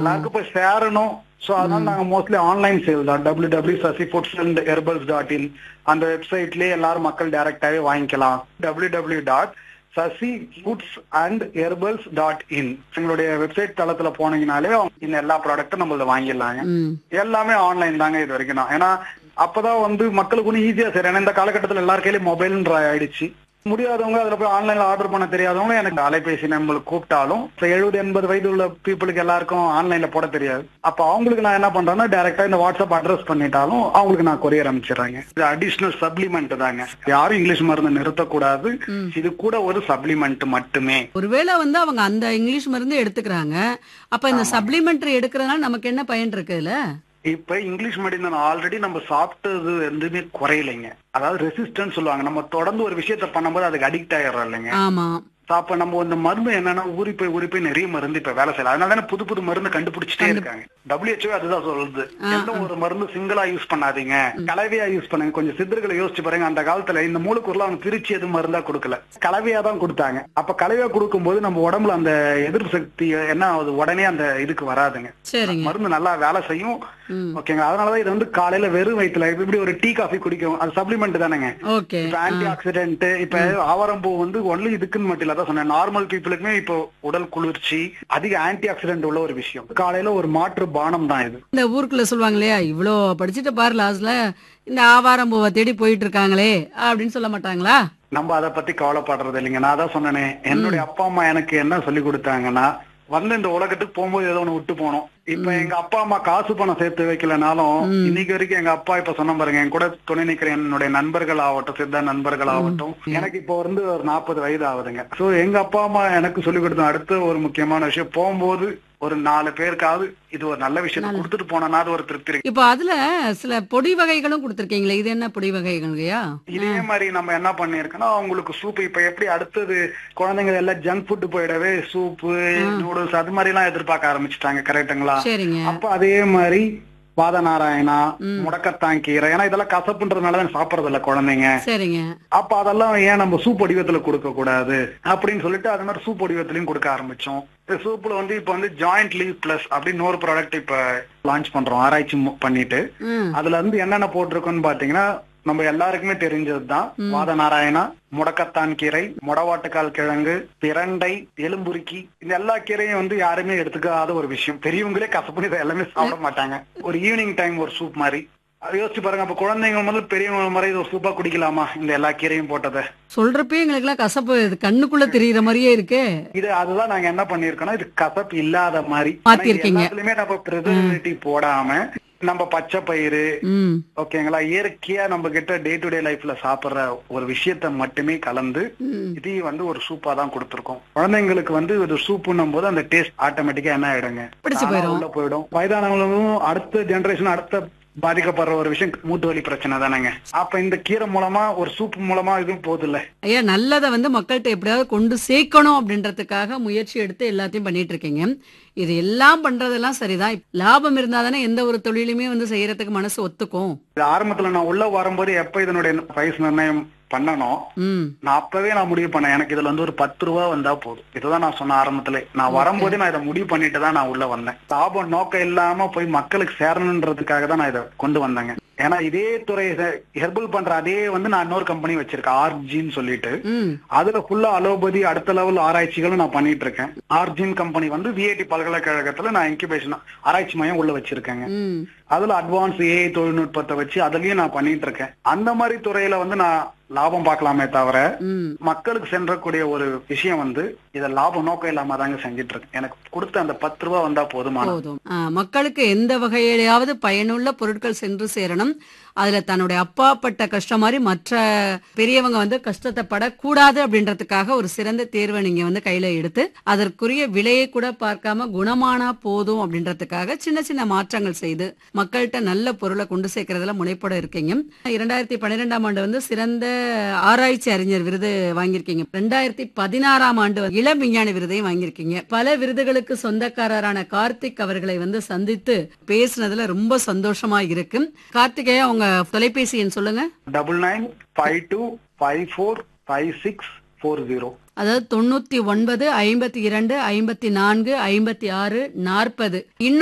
எல்லாருக்கும் போய் சேரணும் சோ அதனால நாங்க மோஸ்ட்லி ஆன்லைன் சேல் தான் W W Sasi foods and herbals dot in அந்த வெப்சைட்லயே எல்லாரும் மக்கள் டைரக்டாவே வாங்கிக்கலாம் W W dot Sasi foods and herbals dot in எங்களுடைய வெப்சைட் தளத்துல போனீங்கனாலே இந்த எல்லா ப்ராடக்ட்டும் நம்மள வாங்கிடலாங்க ம் எல்லாமே ஆன்லைன் தாங்க இது வரைக்கும் தான் ஏன்னா அப்பதான் வந்து மக்களுக்கு ஒன்றும் ஈஸியா சரி ஏன்னா இந்த காலகட்டத்தில் எல்லார் கையிலயும் மொபைல்ன்ற ஆயிடுச்சு முடியாதவங்க அதுல போய் ஆன்லைன்ல ஆர்டர் பண்ண தெரியாதவங்க எனக்கு அலைபேசி நம்மளுக்கு கூப்பிட்டாலும் இப்ப எழுபது எண்பது வயது உள்ள பீப்புளுக்கு எல்லாருக்கும் ஆன்லைன்ல போட தெரியாது அப்ப அவங்களுக்கு நான் என்ன பண்றேன்னா டைரக்டா இந்த வாட்ஸ்அப் அட்ரஸ் பண்ணிட்டாலும் அவங்களுக்கு நான் கொரியர் அனுப்பிச்சிடுறேங்க இது அடிஷனல் சப்ளிமெண்ட் தாங்க யாரும் இங்கிலீஷ் மருந்து நிறுத்தக்கூடாது இது கூட ஒரு சப்ளிமெண்ட் மட்டுமே ஒருவேளை வந்து அவங்க அந்த இங்கிலீஷ் மருந்து எடுத்துக்கிறாங்க அப்ப இந்த சப்ளிமெண்டரி எடுக்கிறதுனால நமக்கு என்ன பயன் இருக்குல்ல இப்ப இங்கிலீஷ் மெடிசன் ஆல்ரெடி நம்ம சாப்பிட்டது எதுவுமே குறையலைங்க அதாவது ரெசிஸ்டன்ஸ் சொல்லுவாங்க நம்ம தொடர்ந்து ஒரு விஷயத்த பண்ணும்போது அதுக்கு அடிக்ட் ஆயிடுறோம் இல்லைங்க ஆமா So, அப்ப நம்ம இந்த மருந்து என்னன்னா ஊறி போய் ஊறி போய் நிறைய மருந்து இப்ப வேலை செய்யலாம் அதனால தானே புது புது மருந்து கண்டுபிடிச்சிட்டே இருக்காங்க WHO அதுதான் சொல்லுது எந்த ஒரு மருந்து சிங்கிளா யூஸ் பண்ணாதீங்க கலவையா யூஸ் பண்ணுங்க கொஞ்சம் சித்தர்களை யோசிச்சு பாருங்க அந்த காலத்துல இந்த மூலக்கூறுல அவங்க பிரிச்சு எதுவும் மருந்தா கொடுக்கல கலவையா தான் கொடுத்தாங்க அப்ப கலவையா கொடுக்கும்போது நம்ம உடம்புல அந்த எதிர்ப்பு சக்தி என்ன ஆகுது உடனே அந்த இதுக்கு வராதுங்க சரிங்க மருந்து நல்லா வேலை செய்யும் ம். ஓகேங்க அதனாலதான் இது வந்து காலையில வெறும் வயிற்றுல இப்படி ஒரு டீ காஃபி குடிக்கும் அது சப்ளிமெண்ட் தானேங்க ஓகே இப்ப ஆன்டி ஆக்சிடென்ட் இப்ப ஆவாரம்பூ வந்து ஒன்லி இதுக்குன்னு மட்டும் இல்ல அதான் சொன்னேன் நார்மல் பீப்புளுக்குமே இப்போ உடல் குளிர்ச்சி அதிக ஆன்டி ஆக்சிடென்ட் உள்ள ஒரு விஷயம் காலையில ஒரு மாற்று பானம் தான் இது இந்த ஊருக்குள்ள சொல்லுவாங்க இல்லையா இவ்வளோ படிச்சுட்டு பாரு லாஸ்ட்ல இந்த ஆவாரம் பூவை தேடி போயிட்டு இருக்காங்களே அப்படின்னு சொல்ல மாட்டாங்களா நம்ம அதை பத்தி கவலைப்படுறது இல்லைங்க நான் தான் சொன்னேனே என்னுடைய அப்பா அம்மா எனக்கு என்ன சொல்லி கொடுத்தாங்கன்னா வந்து இந்த உலகத்துக்கு போகும்போது ஏதோ ஒண்ணு விட்டு போனோம் இப்ப எங்க அப்பா அம்மா காசு பணம் சேர்த்து வைக்கலனாலும் இன்னைக்கு வரைக்கும் எங்க அப்பா இப்ப சொன்ன பாருங்க என் கூட துணை நிக்கிற என்னுடைய நண்பர்கள் ஆகட்டும் சித்த நண்பர்கள் ஆகட்டும் எனக்கு இப்போ வந்து ஒரு நாற்பது வயது ஆகுதுங்க சோ எங்க அப்பா அம்மா எனக்கு சொல்லி கொடுத்த அடுத்த ஒரு முக்கியமான விஷயம் போகும்போது ஒரு நாலு பேருக்காவது இது ஒரு நல்ல விஷயத்தை கொடுத்துட்டு போனா அது ஒரு திருப்தி இருக்கு இப்போ அதுல சில பொடி வகைகளும் கொடுத்துருக்கீங்களே இது என்ன பொடி வகைகள்யா இதே மாதிரி நம்ம என்ன பண்ணிருக்கோம்னா அவங்களுக்கு சூப் இப்ப எப்படி அடுத்தது குழந்தைங்க எல்லாம் ஜங்க் ஃபுட் போயிடவே சூப்பு நூடுல்ஸ் அது மாதிரி எல்லாம் எதிர்பார்க்க ஆரம்பிச்சுட்டாங்க கரெக்ட்டுங்களா சரிங்க அப்ப அதே மாதிரி வாத நாராயணா முடக்கத்தான் கீரை ஏன்னா இதெல்லாம் கசப்புன்றதுனாலதான் சாப்பிடறது இல்ல குழந்தைங்க சரிங்க அப்ப அதெல்லாம் ஏன் நம்ம சூப் வடிவத்துல கொடுக்க கூடாது அப்படின்னு சொல்லிட்டு அது மாதிரி சூப் வடிவத்திலயும் கொடுக்க ஆரம்பிச்சோம் இந்த சூப்ல வந்து இப்ப வந்து ஜாயிண்ட் லீவ் பிளஸ் அப்படின்னு ஒரு ப்ராடக்ட் இப்ப லான்ச் பண்றோம் ஆராய்ச்சி மு- பண்ணிட்டு ம் அதுல வந்து என்னென்ன போட்டிருக்கோம்னு பாத்தீங்கன்னா நம்ம எல்லாருக்குமே தெரிஞ்சதுதான் வாத நாராயணா முடக்கத்தான் கீரை முடவாட்டுக்கால் கிழங்கு பிரண்டை எலும்புருக்கி இந்த எல்லா கீரையும் வந்து யாருமே எடுத்துக்காத ஒரு விஷயம் பெரியவங்களே கசப்பு இதை எல்லாமே சாப்பிட மாட்டாங்க ஒரு ஈவினிங் டைம் ஒரு சூப் மாதிரி அதை யோசிச்சு பாருங்க அப்ப குழந்தைங்க முதல்ல பெரியவங்க மாதிரி இது ஒரு சூப்பா குடிக்கலாமா இந்த எல்லா கீரையும் போட்டதை சொல்றப்பே எங்களுக்கு எல்லாம் கசப்பு இது கண்ணுக்குள்ள தெரியுற மாதிரியே இருக்கு இது அதுதான் நாங்க என்ன பண்ணிருக்கோம்னா இது கசப்பு இல்லாத மாதிரி மாத்திருக்கீங்க. ஆனா இது எல்லாத்துலயுமே நம்ம ப்ரிசர்வேட்டிவ் போடாம நம்ம பச்சை பயிறு ம் ஓகேங்களா இயற்கையா நம்ம கிட்ட டே டு டே லைஃப்ல சாப்பிடுற ஒரு விஷயத்த மட்டுமே கலந்து ம். இதையும் வந்து ஒரு சூப்பா தான் கொடுத்துருக்கோம் குழந்தைங்களுக்கு வந்து இது சூப்புன்னும் போது அந்த டேஸ்ட் ஆட்டோமேட்டிக்கா என்ன ஆயிடுங்க பிடிச்சு தானா போயிரும். உள்ள போயிடும் வயதானவங்களும் அடுத்த ஜெனரேஷன் அடுத்த பாதிக்கப்படுற ஒரு விஷயம் மூட்டு வலி பிரச்சனை தானேங்க அப்ப இந்த கீரை மூலமா ஒரு சூப் மூலமா இதுவும் போகுது இல்ல ஐயா நல்லதை வந்து மக்கள்கிட்ட எப்படியாவது கொண்டு சேர்க்கணும் அப்படின்றதுக்காக முயற்சி எடுத்து எல்லாத்தையும் பண்ணிட்டு இருக்கீங்க இது எல்லாம் பண்றதெல்லாம் சரிதான் லாபம் இருந்தா தானே எந்த ஒரு தொழிலுமே வந்து செய்யறதுக்கு மனசு ஒத்துக்கும் இது ஆரம்பத்துல நான் உள்ள வரும்போது எப்ப இதனுடைய பிரைஸ் நிர்ணயம் பண்ணணும் ம் நான் அப்பவே நான் முடிவு பண்ணேன் எனக்கு இதுல வந்து ஒரு பத்து ரூபா வந்தா போதும் இதுதான் நான் சொன்ன ஆரம்பத்துல நான் வரும்போதே நான் இதை முடிவு பண்ணிட்டு தான் நான் உள்ள வந்தேன் லாபம் நோக்கம் இல்லாம போய் மக்களுக்கு சேரணுன்றதுக்காக தான் நான் இதை கொண்டு வந்தேங்க ஏன்னா இதே துறை ஹெர்பல் பண்ற அதே வந்து நான் இன்னொரு கம்பெனி வச்சிருக்கேன் ஆர்ஜின்னு சொல்லிட்டு ம் அதுல ஃபுல்லா அலோபதி அடுத்த லெவல் ஆராய்ச்சிகளும் நான் பண்ணிட்டு இருக்கேன் ஆர்ஜின் கம்பெனி வந்து விஐடி பல்கலைக்கழகத்துல நான் இன்குபேஷன் ஆராய்ச்சி மையம் உள்ள வச்சிருக்கேங்க ம் அதுல அட்வான்ஸ் ஏஐ தொழில்நுட்பத்தை வச்சு அதுலயும் நான் பண்ணிட்டு இருக்கேன் அந்த மாதிரி துறையில வந்து நான் லாபம் பார்க்கலாமே தவிர ம் மக்களுக்கு சென்றக்கூடிய ஒரு விஷயம் வந்து இத லாபம் நோக்கம் இல்லாம தாங்க செஞ்சுட்டு இருக்கேன் எனக்கு கொடுத்த அந்த பத்து ரூபா வந்தா போதுமான போதும் ஆ, மக்களுக்கு எந்த வகையிலாவது பயனுள்ள பொருட்கள் சென்று சேரணும் அதுல தன்னுடைய அப்பா பட்ட கஷ்டம் மாதிரி மற்ற பெரியவங்க வந்து கஷ்டத்தை படக்கூடாது அப்படின்றதுக்காக ஒரு சிறந்த தேர்வை நீங்க வந்து கையில எடுத்து அதற்குரிய விலையை கூட பார்க்காம குணமானா போதும் அப்படின்றதுக்காக சின்ன சின்ன மாற்றங்கள் செய்து மக்கள்கிட்ட நல்ல பொருளை கொண்டு சேர்க்கறதுல முனைப்பட இருக்கீங்க இரண்டாயிரத்தி பன்னிரெண்டாம் ஆண்டு வந்து சிறந்த ஆராய்ச்சி அறிஞர் விருது வாங்கியிருக்கீங்க ரெண்டாயிரத்தி பதினாறாம் ஆண்டு இளம் விஞ்ஞானி விருதையும் வாங்கியிருக்கீங்க பல விருதுகளுக்கு சொந்தக்காரரான கார்த்திக் அவர்களை வந்து சந்தித்து பேசுனதுல ரொம்ப சந்தோஷமா இருக்கு கார்த்திகேயா உங்க தொலைபேசி எண் சொல்லுங்க double nine five two five four five six four zero அதாவது தொண்ணூத்தி ஒன்பது ஐம்பத்தி இரண்டு ஐம்பத்தி நான்கு ஐம்பத்தி ஆறு நாற்பது இன்னும்